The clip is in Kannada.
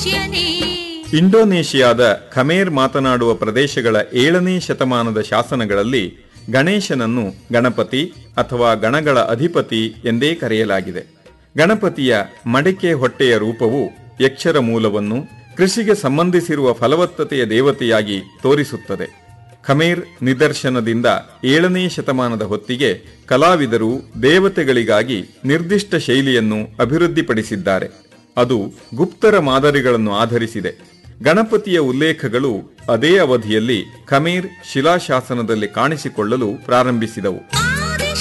ಪೂಜ್ಯನೇ ಇಂಡೋನೇಷಿಯಾದ ಖಮೇರ್ ಮಾತನಾಡುವ ಪ್ರದೇಶಗಳ ಏಳನೇ ಶತಮಾನದ ಶಾಸನಗಳಲ್ಲಿ ಗಣೇಶನನ್ನು ಗಣಪತಿ ಅಥವಾ ಗಣಗಳ ಅಧಿಪತಿ ಎಂದೇ ಕರೆಯಲಾಗಿದೆ ಗಣಪತಿಯ ಮಡಿಕೆ ಹೊಟ್ಟೆಯ ರೂಪವು ಯಕ್ಷರ ಮೂಲವನ್ನು ಕೃಷಿಗೆ ಸಂಬಂಧಿಸಿರುವ ಫಲವತ್ತತೆಯ ದೇವತೆಯಾಗಿ ತೋರಿಸುತ್ತದೆ ಖಮೇರ್ ನಿದರ್ಶನದಿಂದ ಏಳನೇ ಶತಮಾನದ ಹೊತ್ತಿಗೆ ಕಲಾವಿದರು ದೇವತೆಗಳಿಗಾಗಿ ನಿರ್ದಿಷ್ಟ ಶೈಲಿಯನ್ನು ಅಭಿವೃದ್ಧಿಪಡಿಸಿದ್ದಾರೆ ಅದು ಗುಪ್ತರ ಮಾದರಿಗಳನ್ನು ಆಧರಿಸಿದೆ ಗಣಪತಿಯ ಉಲ್ಲೇಖಗಳು ಅದೇ ಅವಧಿಯಲ್ಲಿ ಖಮೇರ್ ಶಿಲಾಶಾಸನದಲ್ಲಿ ಕಾಣಿಸಿಕೊಳ್ಳಲು ಪ್ರಾರಂಭಿಸಿದವು